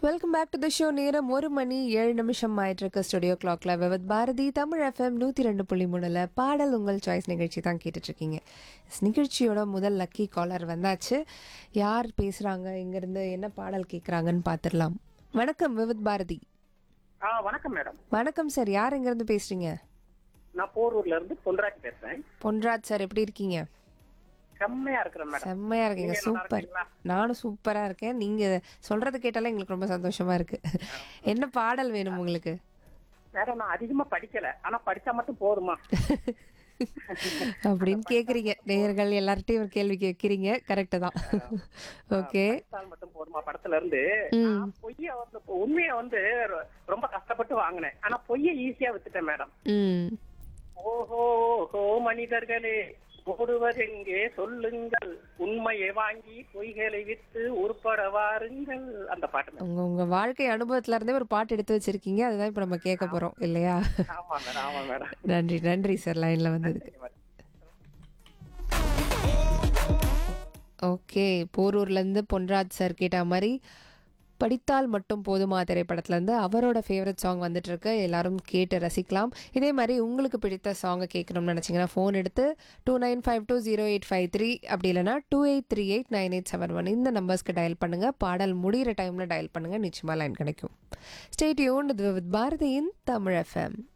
Welcome back to the show நேரம் ஒரு மணி ஏழு நிமிஷம் ஆயிட்டு இருக்கு ஸ்டுடியோ கிளாக்ல விவத் பாரதி தமிழ் எஃப்எம் நூற்றி ரெண்டு புள்ளி மூணுல பாடல் உங்கள் சாய்ஸ் நிகழ்ச்சி தான் கேட்டுட்டு இருக்கீங்க This நிகழ்ச்சியோட முதல் லக்கி காலர் வந்தாச்சு யார் பேசுறாங்க இங்கிருந்து என்ன பாடல் கேட்குறாங்கன்னு பார்த்துடலாம் வணக்கம் விவத் பாரதி ஆ வணக்கம் மேடம் வணக்கம் சார் யார் இங்கிருந்து பேசுறீங்க நான் போரூர்ல இருந்து பொன்ராஜ் பேசுறேன் பொன்ராஜ் சார் எப்படி இருக்கீங்க செம்மையா இருக்கிறேன் மேடம் செம்மையா இருக்கீங்க நீங்க நல்லா சூப்பர் இருக்கீங்களா? நானும் சூப்பரா இருக்கேன் நீங்க சொல்றது கேட்டாலே எங்களுக்கு ரொம்ப சந்தோஷமா இருக்கு என்ன பாடல் வேணும் உங்களுக்கு மேடம் நான் அதிகமா படிக்கல ஆனா படிச்சா மட்டும் போதுமா அப்படின்னு கேக்குறீங்க நேயர்கள் எல்லார்ட்டையும் ஒரு கேள்வி கேட்குறீங்க கரெக்டு தான் ஓகே படித்தால் மட்டும் போதுமா படத்துல இருந்து நான் பொய்ய வந்து உண்மைய வந்து ரொ- ரொம்ப கஷ்டப்பட்டு வாங்கினேன் ஆனா பொய்ய ஈஸியா வித்துட்டேன் மேடம் ம் ஓஹோ ஓஹோ மனிதர்களே ஓடுவதெங்கே சொல்லுங்கள் உண்மையை வாங்கி பொய்களை வித்து உருப்பட வாருங்கள் அந்த பாட்டு மேடம். உங்க உங்க வாழ்க்கை அனுபவத்துல இருந்தே ஒரு பாட்டு எடுத்து வச்சிருக்கீங்க அதுதான் இப்ப நம்ம கேட்க போறோம் இல்லையா ஆமா மேடம் ஆமா மேடம் நன்றி நன்றி சார் லைன்ல வந்ததுக்கு ஓகே போரூர்ல இருந்து பொன்ராஜ் சார் கேட்ட மாதிரி படித்தால் மட்டும் போதுமா திரைப்படத்துல இருந்து அவரோட ஃபேவரட் சாங் வந்துட்டு இருக்கு எல்லாரும் கேட்டு ரசிக்கலாம் இதே மாதிரி உங்களுக்கு பிடித்த சாங்கை கேட்கணும்னு நினைச்சீங்கன்னா ஃபோன் எடுத்து two nine five two zero eight five three அப்படி இல்லைனா two eight three eight nine eight seven one இந்த நம்பர்ஸ்க்கு டயல் பண்ணுங்க பாடல் முடிகிற டைம்ல டயல் பண்ணுங்க நிச்சயமா லைன் கிடைக்கும் ஸ்டேட் யூன் வித் பாரதியின் தமிழ் எஃப்எம்